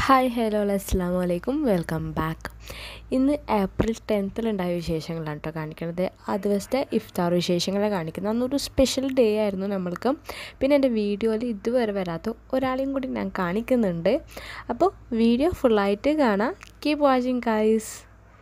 hi hello അസ്സാം വലൈക്കും welcome back ഇന്ന് ഏപ്രിൽ ടെൻത്തിലുണ്ടായ വിശേഷങ്ങളാണ് കേട്ടോ കാണിക്കുന്നത് ആ ദിവസത്തെ ഇഫ്താർ വിശേഷങ്ങളെ കാണിക്കുന്നത് അന്നൊരു സ്പെഷ്യൽ ഡേ ആയിരുന്നു നമ്മൾക്ക് പിന്നെ എൻ്റെ വീഡിയോയിൽ ഇതുവരെ വരാത്ത ഒരാളെയും കൂടി ഞാൻ കാണിക്കുന്നുണ്ട് അപ്പോൾ വീഡിയോ ഫുള്ളായിട്ട് കാണാം കീപ് വാച്ചിങ് ഗൈസ്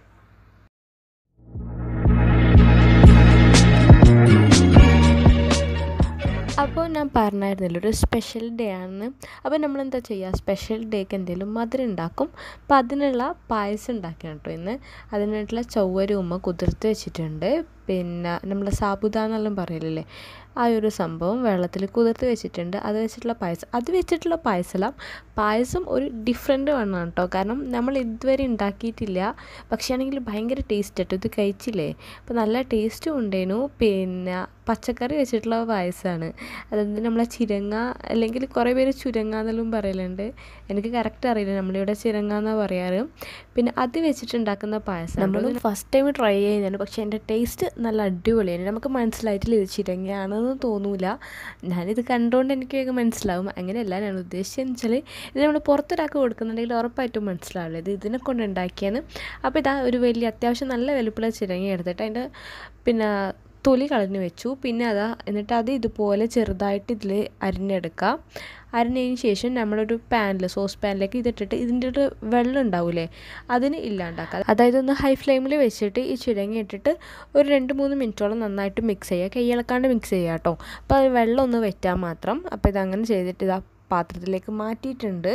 അപ്പോൾ ഞാൻ പറഞ്ഞായിരുന്നല്ലോ ഒരു സ്പെഷ്യൽ ഡേ ആണെന്ന് അപ്പോൾ നമ്മൾ എന്താ ചെയ്യുക സ്പെഷ്യൽ ഡേക്ക് എന്തെങ്കിലും മധുരം ഉണ്ടാക്കും അപ്പോൾ അതിനുള്ള പായസം ഉണ്ടാക്കിയാണ് കേട്ടോ ഇന്ന് അതിനായിട്ടുള്ള ചൊവ്വരി ഉമ്മ കുതിർത്ത് വെച്ചിട്ടുണ്ട് പിന്നെ നമ്മൾ സാബുദാന്നെല്ലാം പറയലില്ലേ ആ ഒരു സംഭവം വെള്ളത്തിൽ കുതിർത്ത് വെച്ചിട്ടുണ്ട് അത് വെച്ചിട്ടുള്ള പായസം അത് വെച്ചിട്ടുള്ള പായസം പായസം ഒരു ഡിഫറെൻറ്റ് വണ്ണമാണ് കേട്ടോ കാരണം നമ്മൾ ഇതുവരെ ഉണ്ടാക്കിയിട്ടില്ല പക്ഷേ ആണെങ്കിൽ ഭയങ്കര ടേസ്റ്റ് കേട്ടോ ഇത് കഴിച്ചില്ലേ അപ്പോൾ നല്ല ടേസ്റ്റും ഉണ്ടേനു പിന്നെ പച്ചക്കറി വെച്ചിട്ടുള്ള പായസമാണ് അതായത് നമ്മളെ ചിരങ്ങ അല്ലെങ്കിൽ കുറേ പേര് ചുരങ്ങ എന്നെല്ലാം പറയലുണ്ട് എനിക്ക് കറക്റ്റ് അറിയില്ല നമ്മളിവിടെ ചിരങ്ങ എന്നാണ് പറയാറ് പിന്നെ അത് വെച്ചിട്ടുണ്ടാക്കുന്ന പായസം നമ്മൾ ഫസ്റ്റ് ടൈം ട്രൈ ചെയ്യുന്നതാണ് പക്ഷേ എൻ്റെ ടേസ്റ്റ് നല്ല അടിപൊളിയാണ് നമുക്ക് മനസ്സിലായിട്ടില്ല ഇത് ചിരങ്ങയാണെന്ന് തോന്നൂല ഞാനിത് കണ്ടുകൊണ്ട് എനിക്ക് വേഗം മനസ്സിലാവും അങ്ങനെയല്ല ഞാൻ ഉദ്ദേശിച്ചതെന്ന് വെച്ചാൽ ഇത് നമ്മൾ പുറത്തൊരാൾക്ക് കൊടുക്കുന്നുണ്ടെങ്കിൽ ഉറപ്പായിട്ടും മനസ്സിലാവില്ല ഇത് ഇതിനെ കൊണ്ട് ഉണ്ടാക്കിയാണ് അപ്പോൾ ഇതാ ഒരു വലിയ അത്യാവശ്യം നല്ല വലുപ്പമുള്ള ചിരങ്ങ എടുത്തിട്ട് അതിൻ്റെ പിന്നെ തൊലി കളഞ്ഞ് വെച്ചു പിന്നെ അതാ എന്നിട്ട് അത് ഇതുപോലെ ചെറുതായിട്ട് ഇതിൽ അരിഞ്ഞെടുക്കുക അരിഞ്ഞതിന് ശേഷം നമ്മളൊരു പാനിൽ സോസ് പാനിലേക്ക് ഇതിട്ടിട്ട് ഇതിൻ്റെ ഒരു വെള്ളം ഉണ്ടാവില്ലേ അതിന് ഇല്ലാണ്ടാക്കുക അതായത് ഒന്ന് ഹൈ ഫ്ലെയിമിൽ വെച്ചിട്ട് ഈ ചിരങ്ങ ഇട്ടിട്ട് ഒരു രണ്ട് മൂന്ന് മിനിറ്റോളം നന്നായിട്ട് മിക്സ് ചെയ്യുക കൈയിളക്കാണ്ട് മിക്സ് ചെയ്യുക കേട്ടോ അപ്പോൾ അത് വെള്ളം ഒന്ന് വെറ്റാൻ മാത്രം അപ്പോൾ ഇതങ്ങനെ ചെയ്തിട്ട് ഇതാ പാത്രത്തിലേക്ക് മാറ്റിയിട്ടുണ്ട്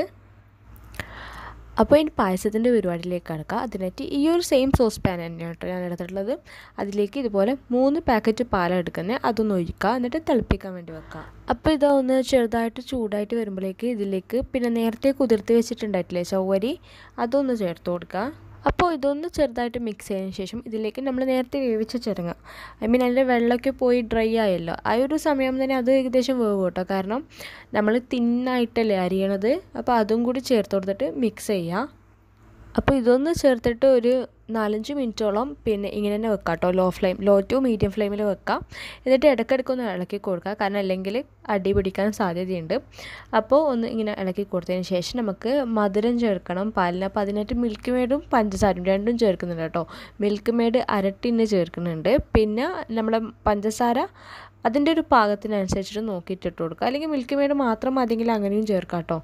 അപ്പോൾ ഇനി പായസത്തിൻ്റെ പരിപാടിയിലേക്ക് കിടക്കുക അതിനായിട്ട് ഈ ഒരു സെയിം സോസ് പാൻ തന്നെയാണ് കേട്ടോ ഞാൻ എടുത്തിട്ടുള്ളത് അതിലേക്ക് ഇതുപോലെ മൂന്ന് പാക്കറ്റ് പാലാണ് എടുക്കുന്നത് അതൊന്ന് ഒഴിക്കുക എന്നിട്ട് തിളപ്പിക്കാൻ വേണ്ടി വെക്കുക അപ്പോൾ ഇതൊന്ന് ചെറുതായിട്ട് ചൂടായിട്ട് വരുമ്പോഴേക്ക് ഇതിലേക്ക് പിന്നെ നേരത്തെ കുതിർത്ത് വെച്ചിട്ടുണ്ടായിട്ടില്ലേ ചവ്വരി അതൊന്ന് ചേർത്ത് കൊടുക്കുക അപ്പോൾ ഇതൊന്ന് ചെറുതായിട്ട് മിക്സ് ചെയ്തതിന് ശേഷം ഇതിലേക്ക് നമ്മൾ നേരത്തെ വേവിച്ച ചിരങ്ങ ഐ മീൻ അതിൻ്റെ വെള്ളമൊക്കെ പോയി ഡ്രൈ ആയല്ലോ ആ ഒരു സമയം തന്നെ അത് ഏകദേശം വേവ് കേട്ടോ കാരണം നമ്മൾ തിന്നായിട്ടല്ലേ അരിയണത് അപ്പോൾ അതും കൂടി ചേർത്ത് കൊടുത്തിട്ട് മിക്സ് ചെയ്യുക അപ്പോൾ ഇതൊന്ന് ചേർത്തിട്ട് ഒരു നാലഞ്ച് മിനിറ്റോളം പിന്നെ ഇങ്ങനെ തന്നെ വെക്കാം കേട്ടോ low flame low to medium ഫ്ലെയിമിൽ വെക്കാം എന്നിട്ട് ഇടയ്ക്കിടയ്ക്ക് ഒന്ന് ഇളക്കി കൊടുക്കുക കാരണം അല്ലെങ്കിൽ അടി പിടിക്കാൻ സാധ്യതയുണ്ട് അപ്പോൾ ഒന്ന് ഇങ്ങനെ ഇളക്കി കൊടുത്തതിന് ശേഷം നമുക്ക് മധുരം ചേർക്കണം പാലിന് അപ്പോൾ അതിനായിട്ട് മിൽക്ക് മെയ്ഡും പഞ്ചസാരയും രണ്ടും ചേർക്കുന്നുണ്ട് കേട്ടോ മിൽക്ക് മെയ്ഡ് അരട്ടിന് ചേർക്കുന്നുണ്ട് പിന്നെ നമ്മുടെ പഞ്ചസാര അതിൻ്റെ ഒരു പാകത്തിനനുസരിച്ചിട്ട് നോക്കിയിട്ട് ഇട്ട് കൊടുക്കുക അല്ലെങ്കിൽ മിൽക്ക് മെയ്ഡ് മാത്രം മതിയെങ്കിൽ അങ്ങനെയും ചേർക്കാം കേട്ടോ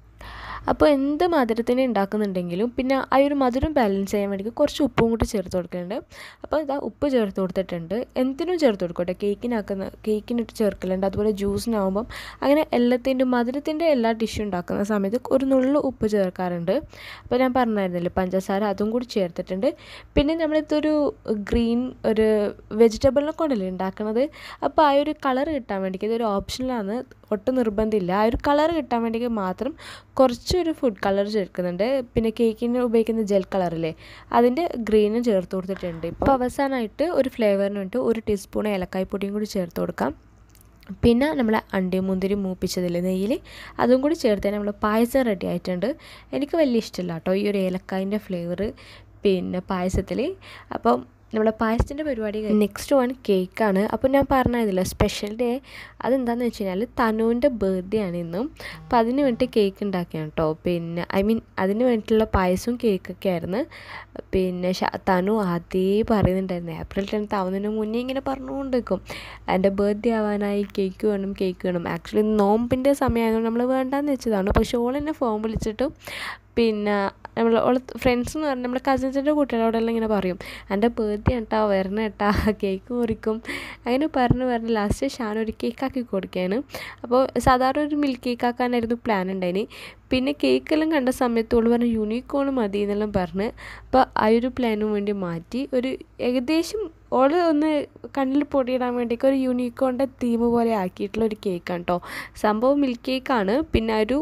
അപ്പോൾ എന്ത് മധുരത്തിന് ഉണ്ടാക്കുന്നുണ്ടെങ്കിലും പിന്നെ ആ ഒരു മധുരം ബാലൻസ് ചെയ്യാൻ വേണ്ടി കുറച്ച് ഉപ്പും കൂടി ചേർത്ത് കൊടുക്കുന്നുണ്ട് അപ്പോൾ ഇതാ ഉപ്പ് ചേർത്ത് കൊടുത്തിട്ടുണ്ട് എന്തിനും ചേർത്ത് കൊടുക്കട്ടെ കേക്കിനാക്കുന്ന കേക്കിനിട്ട് ചേർക്കലുണ്ട് അതുപോലെ ജ്യൂസിനാവുമ്പം അങ്ങനെ എല്ലാത്തിൻ്റെ മധുരത്തിൻ്റെ എല്ലാ ഡിഷും ഉണ്ടാക്കുന്ന സമയത്ത് ഒരു നുള്ളു ഉപ്പ് ചേർക്കാറുണ്ട് അപ്പോൾ ഞാൻ പറഞ്ഞായിരുന്നല്ലോ പഞ്ചസാര അതും കൂടി ചേർത്തിട്ടുണ്ട് പിന്നെ നമ്മളിതൊരു ഗ്രീൻ ഒരു വെജിറ്റബിളിനെ കൊണ്ടല്ലേ ഉണ്ടാക്കുന്നത് അപ്പോൾ ആ ഒരു കളർ കിട്ടാൻ വേണ്ടിയിട്ട് ഇതൊരു ഓപ്ഷനിലാണ് ഒട്ടും നിർബന്ധമില്ല ആ ഒരു കളർ കിട്ടാൻ വേണ്ടി മാത്രം കുറച്ചൊരു ഫുഡ് കളർ ചേർക്കുന്നുണ്ട് പിന്നെ കേക്കിന് ഉപയോഗിക്കുന്ന ജെൽ കളറില്ലേ അതിൻ്റെ ഗ്രീനും ചേർത്ത് കൊടുത്തിട്ടുണ്ട് ഇപ്പോൾ അവസാനമായിട്ട് ഒരു ഫ്ലേവറിന് വേണ്ടി ഒരു ടീസ്പൂൺ ഏലക്കായ്പ്പൊടിയും കൂടി ചേർത്ത് കൊടുക്കാം പിന്നെ നമ്മൾ അണ്ടി മുന്തിരി മൂപ്പിച്ചതിൽ നെയ്യിൽ അതും കൂടി ചേർത്ത് നമ്മൾ പായസം റെഡി ആയിട്ടുണ്ട് എനിക്ക് വലിയ ഇഷ്ടമില്ല കേട്ടോ ഈ ഒരു ഏലക്കായൻ്റെ ഫ്ലേവർ പിന്നെ പായസത്തിൽ അപ്പം നമ്മുടെ പായസത്തിൻ്റെ പരിപാടി നെക്സ്റ്റ് വൺ കേക്കാണ് അപ്പോൾ ഞാൻ പറഞ്ഞതില്ല സ്പെഷ്യൽ ഡേ അതെന്താണെന്ന് വെച്ച് കഴിഞ്ഞാൽ തനുവിൻ്റെ ബർത്ത്ഡേ ആണ് ഇന്നും അപ്പോൾ അതിന് വേണ്ടി കേക്ക് ഉണ്ടാക്കിയാണ് കേട്ടോ പിന്നെ ഐ മീൻ അതിന് വേണ്ടിയിട്ടുള്ള പായസവും കേക്കൊക്കെ ആയിരുന്നു പിന്നെ തനു ആദ്യേ പറയുന്നുണ്ടായിരുന്നു ഏപ്രിൽ ടെൻത്ത് ആവുന്നതിന് മുന്നേ ഇങ്ങനെ പറഞ്ഞുകൊണ്ട് നിൽക്കും എൻ്റെ ബർത്ത്ഡേ ആവാനായി കേക്ക് വേണം കേക്ക് വേണം ആക്ച്വലി നോമ്പിൻ്റെ സമയമായതുകൊണ്ട് നമ്മൾ വേണ്ടാന്ന് വെച്ചതാണ് പക്ഷേ ഓൾ എന്നെ ഫോൺ വിളിച്ചിട്ട് പിന്നെ നമ്മൾ ഓൾ ഫ്രണ്ട്സ് എന്ന് പറഞ്ഞാൽ നമ്മുടെ കസിൻസിൻ്റെ കുട്ടികളോടെല്ലാം ഇങ്ങനെ പറയും എൻ്റെ ബർത്ത്ഡേ കേട്ടാ വരണം കേട്ടാ കേക്ക് മുറിക്കും അങ്ങനെ പറഞ്ഞ് പറഞ്ഞ് ലാസ്റ്റ് ഷാൻ ഒരു കേക്കാക്കി കൊടുക്കുകയാണ് അപ്പോൾ സാധാരണ ഒരു മിൽക്ക് കേക്ക് ആക്കാനായിരുന്നു പ്ലാൻ ഉണ്ടായിന് പിന്നെ കേക്കെല്ലാം കണ്ട സമയത്ത് ഓൾ പറഞ്ഞു യൂണിക്കോൺ മതി എന്നെല്ലാം പറഞ്ഞ് അപ്പോൾ ആ ഒരു പ്ലാനും വേണ്ടി മാറ്റി ഒരു ഏകദേശം ഓൾ ഒന്ന് കണ്ണിൽ പൊടിയിടാൻ വേണ്ടിയിട്ട് ഒരു യൂണിക്കോണിൻ്റെ തീം പോലെ ആക്കിയിട്ടുള്ള ഒരു കേക്കാണ് കേട്ടോ സംഭവം മിൽക്ക് കേക്കാണ് പിന്നെ ഒരു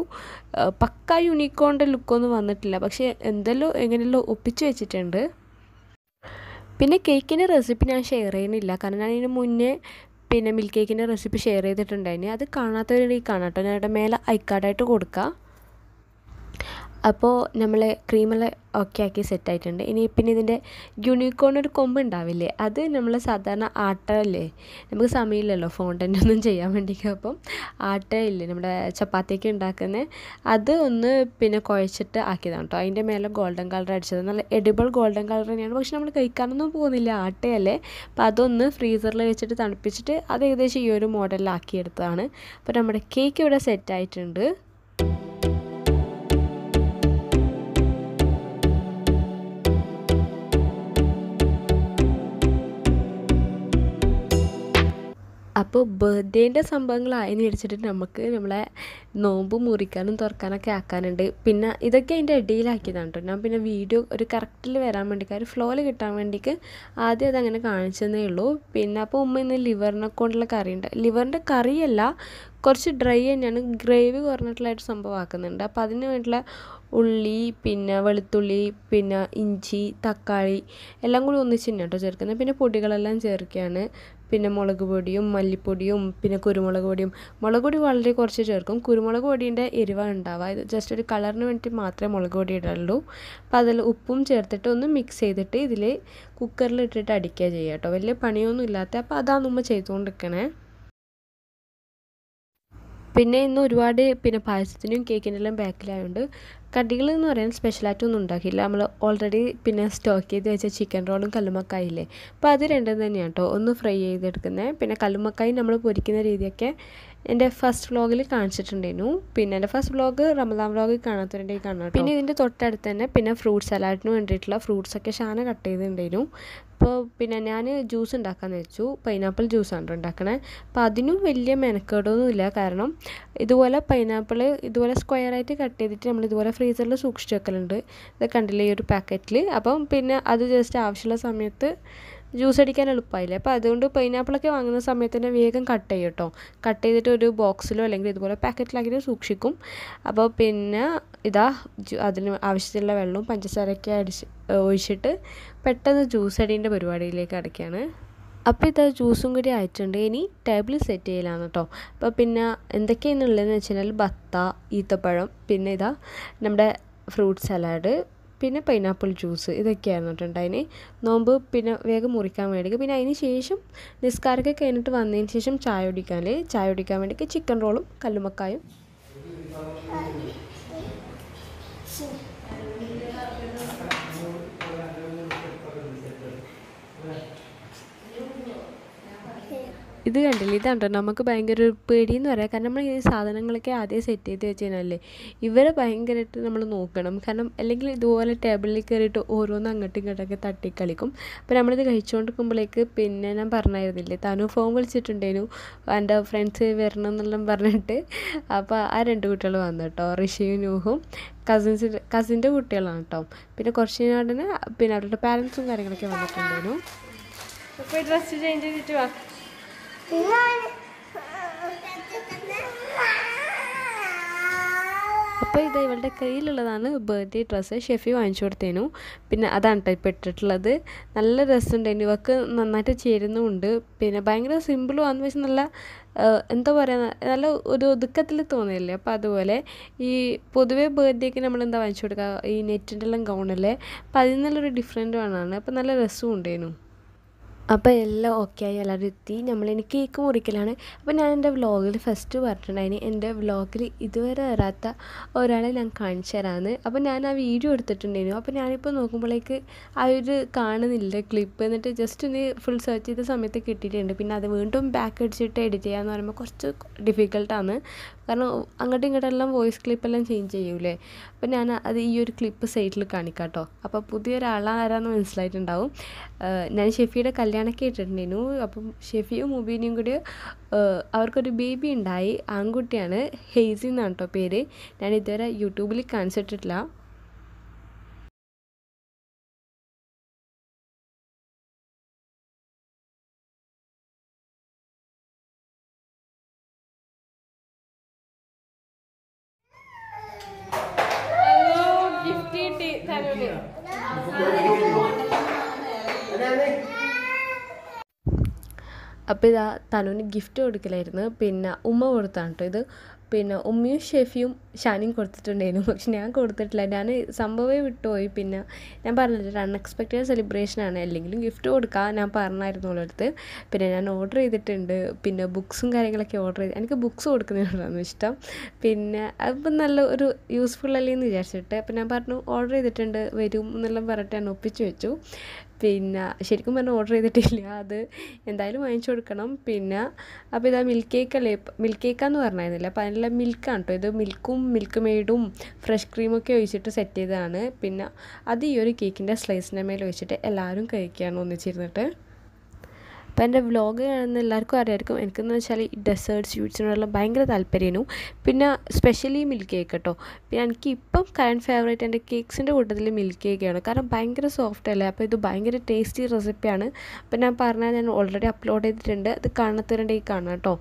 പക്ക യൂണിക്കോണിൻ്റെ ലുക്കൊന്നും വന്നിട്ടില്ല പക്ഷേ എന്തെല്ലോ എങ്ങനെയല്ലോ ഒപ്പിച്ച് വെച്ചിട്ടുണ്ട് പിന്നെ കേക്കിൻ്റെ റെസിപ്പി ഞാൻ ഷെയർ ചെയ്യുന്നില്ല കാരണം ഞാൻ ഇതിന് മുന്നേ പിന്നെ മിൽക്ക് കേക്കിൻ്റെ റെസിപ്പി ഷെയർ ചെയ്തിട്ടുണ്ടായിരുന്നു അത് കാണാത്തവരുണ്ടെങ്കിൽ കാണാം കേട്ടോ ഞാൻ മേലെ ഐക്കാർഡായിട്ട് കൊടുക്കുക അപ്പോൾ നമ്മൾ ക്രീമെല്ലാം ഓക്കെ ആക്കി സെറ്റായിട്ടുണ്ട് ഇനി പിന്നെ ഇതിൻ്റെ യൂണിക്കോൺ ഒരു കൊമ്പ് ഉണ്ടാവില്ലേ അത് നമ്മൾ സാധാരണ ആട്ടല്ലേ നമുക്ക് സമയമില്ലല്ലോ ഫോണ്ടൻ്റ് ഒന്നും ചെയ്യാൻ വേണ്ടിയിട്ട് അപ്പം ആട്ടയില്ലേ നമ്മുടെ ചപ്പാത്തിയൊക്കെ ഉണ്ടാക്കുന്നത് അത് ഒന്ന് പിന്നെ കുഴച്ചിട്ട് ആക്കിയതാണ് കേട്ടോ അതിൻ്റെ മേലെ ഗോൾഡൻ കളർ അടിച്ചത് നല്ല എഡിബിൾ ഗോൾഡൻ കളർ തന്നെയാണ് പക്ഷെ നമ്മൾ കഴിക്കാനൊന്നും പോകുന്നില്ല ആട്ടയല്ലേ അപ്പോൾ അതൊന്ന് ഫ്രീസറിൽ വെച്ചിട്ട് തണുപ്പിച്ചിട്ട് അത് ഏകദേശം ഈ ഒരു മോഡലിലാക്കിയെടുത്തതാണ് അപ്പോൾ നമ്മുടെ കേക്ക് ഇവിടെ സെറ്റായിട്ടുണ്ട് അപ്പോൾ ബർത്ത്ഡേൻ്റെ സംഭവങ്ങളായതിന് വെച്ചിട്ട് നമുക്ക് നമ്മളെ നോമ്പ് മുറിക്കാനും തുറക്കാനൊക്കെ ആക്കാനുണ്ട് പിന്നെ ഇതൊക്കെ അതിൻ്റെ ഇടയിലാക്കിയതാണ് കേട്ടോ ഞാൻ പിന്നെ വീഡിയോ ഒരു കറക്റ്റിൽ വരാൻ വേണ്ടിയിട്ട് ഒരു ഫ്ലോയിൽ കിട്ടാൻ വേണ്ടിയിട്ട് ആദ്യം അതങ്ങനെ കാണിച്ചതേ ഉള്ളൂ പിന്നെ അപ്പോൾ ഉമ്മ ഇന്ന് ലിവറിനെ കൊണ്ടുള്ള കറി ഉണ്ട് ലിവറിൻ്റെ കറിയല്ല കുറച്ച് ഡ്രൈ തന്നെയാണ് ഗ്രേവി കുറഞ്ഞിട്ടുള്ളൊരു സംഭവം ആക്കുന്നുണ്ട് അപ്പോൾ അതിന് വേണ്ടിയിട്ടുള്ള ഉള്ളി പിന്നെ വെളുത്തുള്ളി പിന്നെ ഇഞ്ചി തക്കാളി എല്ലാം കൂടി ഒന്നിച്ച് തന്നെ കേട്ടോ ചേർക്കുന്നത് പിന്നെ പൊടികളെല്ലാം ചേർക്കുകയാണ് പിന്നെ മുളക് പൊടിയും മല്ലിപ്പൊടിയും പിന്നെ കുരുമുളക് പൊടിയും മുളക് പൊടി വളരെ കുറച്ച് ചേർക്കും കുരുമുളക് പൊടീൻ്റെ എരിവ ഉണ്ടാവുക ഇത് ജസ്റ്റ് ഒരു കളറിന് വേണ്ടി മാത്രമേ മുളക് പൊടി ഇടുള്ളൂ അപ്പോൾ അതിൽ ഉപ്പും ചേർത്തിട്ട് ഒന്ന് മിക്സ് ചെയ്തിട്ട് ഇതിൽ കുക്കറിൽ ഇട്ടിട്ട് അടിക്കുക ചെയ്യുക കേട്ടോ വലിയ പണിയൊന്നും ഇല്ലാത്ത അപ്പോൾ അതാണ് നമ്മൾ ചെയ്തുകൊണ്ടിരിക്കണേ പിന്നെ ഇന്ന് ഒരുപാട് പിന്നെ പായസത്തിനും കേക്കിൻ്റെ എല്ലാം ബാക്കിലായതുകൊണ്ട് കടികൾ എന്ന് പറയാൻ സ്പെഷ്യലായിട്ടൊന്നും ഉണ്ടാക്കിയില്ല നമ്മൾ ഓൾറെഡി പിന്നെ സ്റ്റോക്ക് ചെയ്ത് വെച്ച ചിക്കൻ റോളും കല്ലുമക്കായില്ലേ അപ്പോൾ അത് രണ്ടും തന്നെയാണ് കേട്ടോ ഒന്ന് ഫ്രൈ ചെയ്തെടുക്കുന്നത് പിന്നെ കല്ലുമക്കായി നമ്മൾ പൊരിക്കുന്ന രീതിയൊക്കെ എൻ്റെ ഫസ്റ്റ് വ്ളോഗിൽ കാണിച്ചിട്ടുണ്ടായിരുന്നു പിന്നെ എൻ്റെ ഫസ്റ്റ് വ്ളോഗ് റമദാൻ വ്ളോഗ് കാണാത്തവരുണ്ടെങ്കിൽ കാണാം പിന്നെ ഇതിൻ്റെ തൊട്ടടുത്ത് തന്നെ പിന്നെ ഫ്രൂട്ട് സലാഡിന് വേണ്ടിയിട്ടുള്ള ഫ്രൂട്ട്സൊക്കെ ഷാന കട്ട് ചെയ്തിട്ടുണ്ടായിരുന്നു അപ്പോൾ പിന്നെ ഞാൻ ജ്യൂസ് ഉണ്ടാക്കാമെന്ന് വെച്ചു പൈനാപ്പിൾ ജ്യൂസാണ് ഉണ്ടാക്കണേ അപ്പോൾ അതിനും വലിയ മെനക്കേടൊന്നുമില്ല കാരണം ഇതുപോലെ പൈനാപ്പിൾ ഇതുപോലെ സ്ക്വയറായിട്ട് കട്ട് ചെയ്തിട്ട് നമ്മൾ ഇതുപോലെ ഫ്രീസറിൽ സൂക്ഷിച്ച് വെക്കലുണ്ട് ഇത് കണ്ടില്ലേ ഈ ഒരു പാക്കറ്റിൽ അപ്പം പിന്നെ അത് ജസ്റ്റ് ആവശ്യമുള്ള സമയത്ത് ജ്യൂസ് അടിക്കാൻ എളുപ്പമായില്ലേ അപ്പോൾ അതുകൊണ്ട് പൈനാപ്പിളൊക്കെ വാങ്ങുന്ന സമയത്ത് തന്നെ വേഗം കട്ട് ചെയ്യും കേട്ടോ കട്ട് ചെയ്തിട്ട് ഒരു ബോക്സിലോ അല്ലെങ്കിൽ ഇതുപോലെ പാക്കറ്റിലാക്കിയിട്ട് സൂക്ഷിക്കും അപ്പോൾ പിന്നെ ഇതാ അതിന് ആവശ്യത്തിലുള്ള വെള്ളവും പഞ്ചസാരയൊക്കെ അടിച്ച് ഒഴിച്ചിട്ട് പെട്ടെന്ന് ജ്യൂസ് അടീൻ്റെ പരിപാടിയിലേക്ക് അടയ്ക്കുകയാണ് അപ്പോൾ ഇതാ ജ്യൂസും കൂടി ആയിട്ടുണ്ട് ഇനി ടേബിൾ സെറ്റ് ചെയ്യലാണ് കേട്ടോ അപ്പോൾ പിന്നെ എന്തൊക്കെയാണെന്നുള്ളതെന്ന് വെച്ച് കഴിഞ്ഞാൽ ബത്ത ഈത്തപ്പഴം പിന്നെ ഇതാ നമ്മുടെ ഫ്രൂട്ട് സലാഡ് പിന്നെ പൈനാപ്പിൾ ജ്യൂസ് ഇതൊക്കെയായിരുന്നു കേട്ടോ അതിന് നോമ്പ് പിന്നെ വേഗം മുറിക്കാൻ വേണ്ടി പിന്നെ അതിന് ശേഷം നിസ്കാരമൊക്കെ കഴിഞ്ഞിട്ട് വന്നതിന് ശേഷം ചായ കുടിക്കാൻ ചായ കുടിക്കാൻ വേണ്ടിയിട്ട് ചിക്കൻ റോളും കല്ലുമക്കായും ഇത് കണ്ടില്ലേ ഇതാണ് നമുക്ക് ഭയങ്കര ഒരു പേടിയെന്ന് പറയാം കാരണം നമ്മൾ ഈ സാധനങ്ങളൊക്കെ ആദ്യം സെറ്റ് ചെയ്ത് വെച്ച് കഴിഞ്ഞാലേ ഇവരെ ഭയങ്കരമായിട്ട് നമ്മൾ നോക്കണം കാരണം അല്ലെങ്കിൽ ഇതുപോലെ ടേബിളിൽ കയറിയിട്ട് ഓരോന്ന് അങ്ങോട്ടും ഇങ്ങോട്ടൊക്കെ തട്ടിക്കളിക്കും അപ്പോൾ നമ്മളിത് കഴിച്ചുകൊണ്ടിരിക്കുമ്പോഴേക്ക് പിന്നെ ഞാൻ പറഞ്ഞായിരുന്നില്ലേ തനു ഫോൺ വിളിച്ചിട്ടുണ്ടായിരുന്നു എൻ്റെ ഫ്രണ്ട്സ് വരണം എന്നെല്ലാം പറഞ്ഞിട്ട് അപ്പോൾ ആ രണ്ട് കുട്ടികൾ വന്നു കേട്ടോ ഋഷിയും നൂഹും കസിൻസ് കസിൻ്റെ കുട്ടികളാണ് കേട്ടോ പിന്നെ കുറച്ച് നാടിന് പിന്നെ അവരുടെ പാരൻസും കാര്യങ്ങളൊക്കെ വന്നിട്ടുണ്ടായിരുന്നു അപ്പോൾ ഡ്രസ്സ് ചേഞ്ച് ചെയ്തിട്ട് വാ അപ്പോൾ ഇത് ഇവളുടെ കയ്യിലുള്ളതാണ് ബർത്ത്ഡേ ഡ്രസ്സ് ഷെഫി വാങ്ങിച്ചു കൊടുത്തേനു പിന്നെ അതാണ് കേട്ടോ ഇപ്പോൾ ഇട്ടിട്ടുള്ളത് നല്ല രസമുണ്ടായിരുന്നു ഇവക്ക് നന്നായിട്ട് ചേരുന്നുമുണ്ട് പിന്നെ ഭയങ്കര സിമ്പിളും ആണെന്ന് വെച്ചാൽ നല്ല എന്താ പറയുക നല്ല ഒരു ഒതുക്കത്തിൽ തോന്നില്ലേ അപ്പോൾ അതുപോലെ ഈ പൊതുവേ ബർത്ത്ഡേക്ക് നമ്മൾ എന്താ വാങ്ങിച്ചു കൊടുക്കുക ഈ നെറ്റിൻ്റെ എല്ലാം ഗൗണല്ലേ അപ്പോൾ അതിൽ നിന്നുള്ളൊരു ഡിഫറെൻറ്റ് വേണമാണ് അപ്പോൾ നല്ല രസവും ഉണ്ടായിരുന്നു അപ്പോൾ എല്ലാം ഓക്കെ ആയി എല്ലാവരും എത്തി നമ്മളിനി കേക്ക് മുറിക്കലാണ് അപ്പോൾ ഞാൻ എൻ്റെ വ്ളോഗിൽ ഫസ്റ്റ് പറഞ്ഞിട്ടുണ്ടായിന് എൻ്റെ വ്ളോഗിൽ ഇതുവരെ വരാത്ത ഒരാളെ ഞാൻ കാണിച്ചു തരാമെന്ന് അപ്പോൾ ഞാൻ ആ വീഡിയോ എടുത്തിട്ടുണ്ടായിരുന്നു അപ്പോൾ ഞാനിപ്പോൾ നോക്കുമ്പോഴേക്ക് ആ ഒരു കാണുന്നില്ല ക്ലിപ്പ് എന്നിട്ട് ജസ്റ്റ് ഒന്ന് ഫുൾ സെർച്ച് ചെയ്ത സമയത്ത് കിട്ടിയിട്ടുണ്ട് പിന്നെ അത് വീണ്ടും ബാക്ക് അടിച്ചിട്ട് എഡിറ്റ് ചെയ്യാന്ന് പറയുമ്പോൾ കുറച്ച് ഡിഫിക്കൽട്ടാണ് കാരണം അങ്ങോട്ടും ഇങ്ങോട്ടെല്ലാം വോയിസ് ക്ലിപ്പെല്ലാം ചേഞ്ച് ചെയ്യൂലേ അപ്പോൾ ഞാൻ അത് ഈ ഒരു ക്ലിപ്പ് സൈഡിൽ കാണിക്കാം കേട്ടോ അപ്പോൾ പുതിയൊരാളാരാന്ന് മനസ്സിലായിട്ടുണ്ടാവും ഞാൻ ഷെഫിയുടെ കല്യാണമൊക്കെ ഇട്ടിട്ടുണ്ടായിരുന്നു അപ്പം ഷെഫിയും മുബീനയും കൂടി അവർക്കൊരു ബേബി ഉണ്ടായി ആൺകുട്ടിയാണ് ഹെയ്സി എന്നാണ് കേട്ടോ പേര് ഞാൻ ഇതുവരെ യൂട്യൂബിൽ കാണിച്ചിട്ടില്ല ഗിഫ്റ്റ് കിട്ടി തരൂര് അപ്പോൾ ഇതാ തനുവിന് ഗിഫ്റ്റ് കൊടുക്കലായിരുന്നു പിന്നെ ഉമ്മ കൊടുത്താണ് കേട്ടോ ഇത് പിന്നെ ഉമ്മയും ഷെഫിയും ഷാനിയും കൊടുത്തിട്ടുണ്ടായിരുന്നു പക്ഷെ ഞാൻ കൊടുത്തിട്ടില്ല ഞാൻ സംഭവമേ വിട്ടുപോയി പിന്നെ ഞാൻ പറഞ്ഞില്ല ഒരു അൺഎക്സ്പെക്റ്റഡ് സെലിബ്രേഷനാണ് അല്ലെങ്കിലും ഗിഫ്റ്റ് കൊടുക്കാം ഞാൻ പറഞ്ഞായിരുന്നു ഓളടുത്ത് പിന്നെ ഞാൻ ഓർഡർ ചെയ്തിട്ടുണ്ട് പിന്നെ ബുക്സും കാര്യങ്ങളൊക്കെ ഓർഡർ ചെയ്ത് എനിക്ക് ബുക്സ് കൊടുക്കുന്നതിനോടാണ് ഇഷ്ടം പിന്നെ അപ്പം നല്ല ഒരു യൂസ്ഫുൾ അല്ലേ എന്ന് വിചാരിച്ചിട്ട് അപ്പം ഞാൻ പറഞ്ഞു ഓർഡർ ചെയ്തിട്ടുണ്ട് വരും എന്നെല്ലാം പറഞ്ഞിട്ട് ഞാൻ ഒപ്പിച്ച് വെച്ചു പിന്നെ ശരിക്കും പറഞ്ഞാൽ ഓർഡർ ചെയ്തിട്ടില്ല അത് എന്തായാലും വാങ്ങിച്ചു കൊടുക്കണം പിന്നെ അപ്പോൾ ഇതാ മിൽക്ക് കേക്ക് അല്ലേ മിൽക്ക് കേക്കാന്ന് പറഞ്ഞായിരുന്നില്ല അപ്പോൾ അതിനുള്ള മിൽക്കാണ് കേട്ടോ ഇത് മിൽക്കും മിൽക്ക് മെയ്ഡും ഫ്രഷ് ക്രീമൊക്കെ ഒഴിച്ചിട്ട് സെറ്റ് ചെയ്തതാണ് പിന്നെ അത് ഈ ഒരു കേക്കിൻ്റെ സ്ലൈസിൻ്റെ മേലെ വെച്ചിട്ട് എല്ലാവരും കഴിക്കുകയാണ് ഒന്നിച്ചിരുന്നിട്ട് അപ്പോൾ എൻ്റെ വ്ലോഗ് കാണുന്ന എല്ലാവർക്കും അറിയാമായിരിക്കും എനിക്കെന്ന് വെച്ചാൽ ഈ ഡെസേർട്ട് സ്വീറ്റ്സിനോടെല്ലാം ഭയങ്കര താല്പര്യമായിരുന്നു പിന്നെ സ്പെഷ്യലി മിൽക്ക് കേക്ക് കേട്ടോ പിന്നെ എനിക്ക് ഇപ്പം കറണ്ട് ഫേവറേറ്റ് എൻ്റെ കേക്ക്സിൻ്റെ കൂട്ടത്തിൽ മിൽക്ക് കേക്കാണ് കാരണം ഭയങ്കര സോഫ്റ്റ് അല്ലേ അപ്പോൾ ഇത് ഭയങ്കര ടേസ്റ്റി റെസിപ്പിയാണ് അപ്പോൾ ഞാൻ പറഞ്ഞാൽ ഞാൻ ഓൾറെഡി അപ്ലോഡ് ചെയ്തിട്ടുണ്ട് അത് കാണാത്തവരുണ്ടെങ്കിൽ കാണാം കേട്ടോ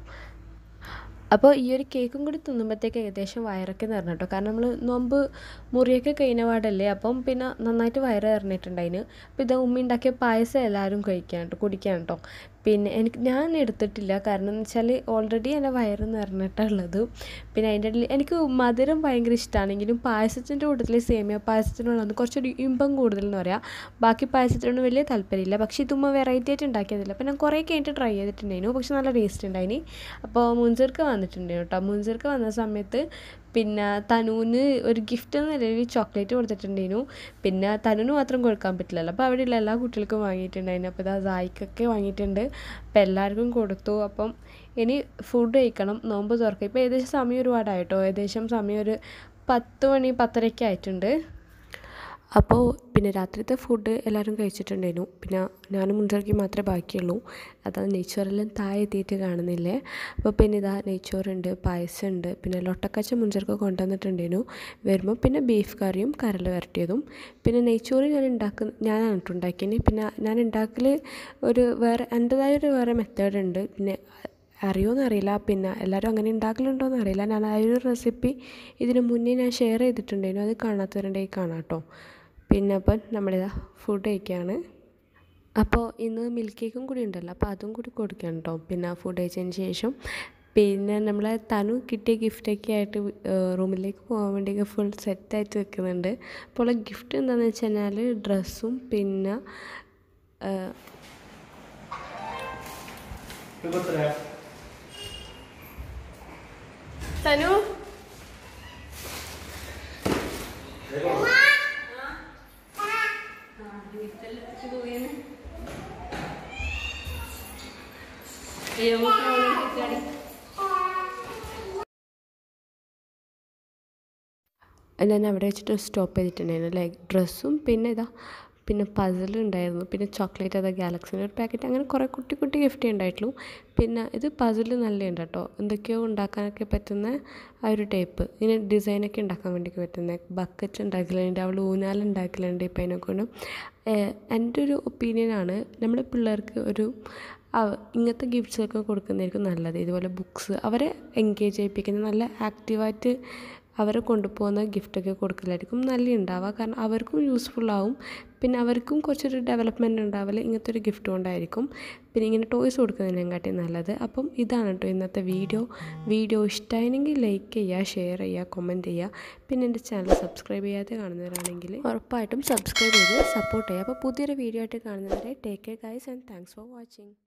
അപ്പോൾ ഈ ഒരു കേക്കും കൂടി തിന്നുമ്പോഴത്തേക്ക് ഏകദേശം വയറൊക്കെ നിറഞ്ഞു കേട്ടോ കാരണം നമ്മൾ നോമ്പ് മുറിയൊക്കെ കഴിഞ്ഞ പാടല്ലേ അപ്പം പിന്നെ നന്നായിട്ട് വയറ് നിറഞ്ഞിട്ടുണ്ടായിന് അപ്പോൾ ഇത് ഉമ്മ ഉണ്ടാക്കിയ പായസം എല്ലാവരും കഴിക്കാൻ കേട്ടോ കുടിക്കാൻ കേട്ടോ പിന്നെ എനിക്ക് ഞാൻ എടുത്തിട്ടില്ല കാരണം എന്ന് വെച്ചാൽ ഓൾറെഡി എൻ്റെ വയറ് നിറഞ്ഞിട്ടുള്ളത് പിന്നെ അതിൻ്റെ ഇടയിൽ എനിക്ക് മധുരം ഭയങ്കര ഇഷ്ടമാണെങ്കിലും പായസത്തിൻ്റെ കൂട്ടത്തിൽ സേമിയ പായസത്തിനോടാണ് കുറച്ചൊരു ഇമ്പം കൂടുതൽ എന്ന് പറയാം ബാക്കി പായസത്തിനൊന്നും വലിയ താല്പര്യമില്ല പക്ഷേ ഇതുമ്മ വെറൈറ്റി ആയിട്ട് ഉണ്ടാക്കിയതില്ല അപ്പോൾ ഞാൻ കുറേ കഴിഞ്ഞിട്ട് ട്രൈ ചെയ്തിട്ടുണ്ടായിരുന്നു പക്ഷെ നല്ല ടേസ്റ്റ് ഉണ്ടായിന് അപ്പോൾ മുൻസിർക്ക് വന്നിട്ടുണ്ടായിരുന്നു കേട്ടോ മുൻസിർക്ക് വന്ന സമയത്ത് പിന്നെ തനുവിന് ഒരു ഗിഫ്റ്റ് എന്ന നിലയിൽ ചോക്ലേറ്റ് കൊടുത്തിട്ടുണ്ടായിരുന്നു പിന്നെ തനുവിന് മാത്രം കൊടുക്കാൻ പറ്റില്ലല്ലോ അപ്പോൾ അവിടെയുള്ള എല്ലാ കുട്ടികൾക്കും വാങ്ങിയിട്ടുണ്ടായിരുന്നു അപ്പോൾ ഇതാ സായിക്കൊക്കെ വാങ്ങിയിട്ടുണ്ട് അപ്പോൾ എല്ലാവർക്കും കൊടുത്തു അപ്പം ഇനി ഫുഡ് കഴിക്കണം നോമ്പ് തുറക്കുക ഇപ്പോൾ ഏകദേശം സമയം ഒരുപാടായിട്ടോ ഏകദേശം സമയം ഒരു പത്ത് മണി പത്തരയ്ക്ക് ആയിട്ടുണ്ട് അപ്പോൾ പിന്നെ രാത്രിത്തെ ഫുഡ് എല്ലാവരും കഴിച്ചിട്ടുണ്ടായിരുന്നു പിന്നെ ഞാനും മുൻചർക്ക് മാത്രമേ ബാക്കിയുള്ളൂ അതാ നെയ്ച്ചോറെല്ലാം താഴെ എത്തിയിട്ട് കാണുന്നില്ലേ അപ്പോൾ പിന്നെ ഇതാ നെയ്ച്ചോറുണ്ട് പായസമുണ്ട് പിന്നെ ലൊട്ടക്കച്ച മുൻചർക്ക് കൊണ്ടുവന്നിട്ടുണ്ടായിരുന്നു വരുമ്പോൾ പിന്നെ ബീഫ് കറിയും കരൽ വരട്ടിയതും പിന്നെ നെയ്ച്ചോറ് ഞാൻ ഉണ്ടാക്കുന്ന ഞാനാണ് കേട്ടോ ഉണ്ടാക്കിയത് പിന്നെ ഞാൻ ഉണ്ടാക്കൽ ഒരു വേറെ എൻ്റെതായ ഒരു വേറെ മെത്തേഡ് ഉണ്ട് പിന്നെ അറിയുമോയെന്ന് അറിയില്ല പിന്നെ എല്ലാവരും അങ്ങനെ ഉണ്ടാക്കലുണ്ടോയെന്ന് അറിയില്ല ഞാൻ ആ ഒരു റെസിപ്പി ഇതിന് മുന്നേ ഞാൻ ഷെയർ ചെയ്തിട്ടുണ്ടായിരുന്നു അത് കാണാത്തവരുണ്ടെങ്കിൽ കാണാം കേട്ടോ പിന്നെ അപ്പം നമ്മളിതാ ഫുഡ് കഴിക്കുകയാണ് അപ്പോൾ ഇന്ന് മിൽക്ക് കേക്കും കൂടി ഉണ്ടല്ലോ അപ്പോൾ അതും കൂടി കൊടുക്കണം കേട്ടോ പിന്നെ ഫുഡ് കഴിച്ചതിന് ശേഷം പിന്നെ നമ്മളെ തനു കിട്ടിയ ഗിഫ്റ്റൊക്കെ ആയിട്ട് റൂമിലേക്ക് പോകാൻ വേണ്ടി ഫുൾ സെറ്റായിട്ട് വെക്കുന്നുണ്ട് അപ്പോൾ ഗിഫ്റ്റ് എന്താണെന്ന് വെച്ച് കഴിഞ്ഞാൽ ഡ്രസ്സും പിന്നെ തനു ഞാൻ അവിടെ വെച്ചിട്ട് സ്റ്റോപ്പ് ചെയ്തിട്ടുണ്ടായിരുന്നു ലൈക്ക് ഡ്രസ്സും പിന്നെ ഇതാ പിന്നെ പസിൽ ഉണ്ടായിരുന്നു പിന്നെ ചോക്ലേറ്റ് അതാ ഗാലക്സിൻ്റെ ഒരു പാക്കറ്റ് അങ്ങനെ കുറേ കുട്ടി കുട്ടി ഗിഫ്റ്റ് ഉണ്ടായിട്ടുള്ളൂ പിന്നെ ഇത് പസിൽ നല്ലതുണ്ട് കേട്ടോ എന്തൊക്കെയോ ഉണ്ടാക്കാനൊക്കെ പറ്റുന്ന ആ ഒരു ടൈപ്പ് ഇങ്ങനെ ഡിസൈനൊക്കെ ഉണ്ടാക്കാൻ വേണ്ടി പറ്റുന്ന ബക്കറ്റ് ഉണ്ടാക്കലുണ്ട് അവൾ ഊഞ്ഞാൽ ഉണ്ടാക്കലുണ്ട് ഇപ്പം അതിനെക്കൊണ്ട് എൻ്റെ ഒരു ഒപ്പീനിയനാണ് നമ്മുടെ പിള്ളേർക്ക് ഒരു ഇങ്ങനത്തെ ഗിഫ്റ്റ്സൊക്കെ കൊടുക്കുന്നതായിരിക്കും നല്ലത് ഇതുപോലെ ബുക്സ് അവരെ എൻഗേജ് ചെയ്യിപ്പിക്കുന്ന നല്ല ആക്റ്റീവായിട്ട് അവരെ കൊണ്ടുപോകുന്ന ഗിഫ്റ്റൊക്കെ കൊടുക്കലായിരിക്കും നല്ല ഉണ്ടാവുക കാരണം അവർക്കും യൂസ്ഫുൾ ആവും പിന്നെ അവർക്കും കുറച്ചൊരു ഡെവലപ്മെൻറ്റ് ഉണ്ടാവില്ല ഇങ്ങനത്തെ ഒരു ഗിഫ്റ്റ് കൊണ്ടായിരിക്കും പിന്നെ ഇങ്ങനെ ടോയ്സ് കൊടുക്കുന്നതിനെക്കാട്ടി നല്ലത് അപ്പം ഇതാണ് കേട്ടോ ഇന്നത്തെ വീഡിയോ വീഡിയോ ഇഷ്ടമായെങ്കിൽ ലൈക്ക് ചെയ്യുക ഷെയർ ചെയ്യുക കമൻറ്റ് ചെയ്യുക പിന്നെ എൻ്റെ ചാനൽ സബ്സ്ക്രൈബ് ചെയ്യാതെ കാണുന്നവരാണെങ്കിൽ ഉറപ്പായിട്ടും സബ്സ്ക്രൈബ് ചെയ്ത് സപ്പോർട്ട് ചെയ്യുക അപ്പോൾ പുതിയൊരു വീഡിയോ ആയിട്ട് കാണുന്നവരെ take care guys and thanks for watching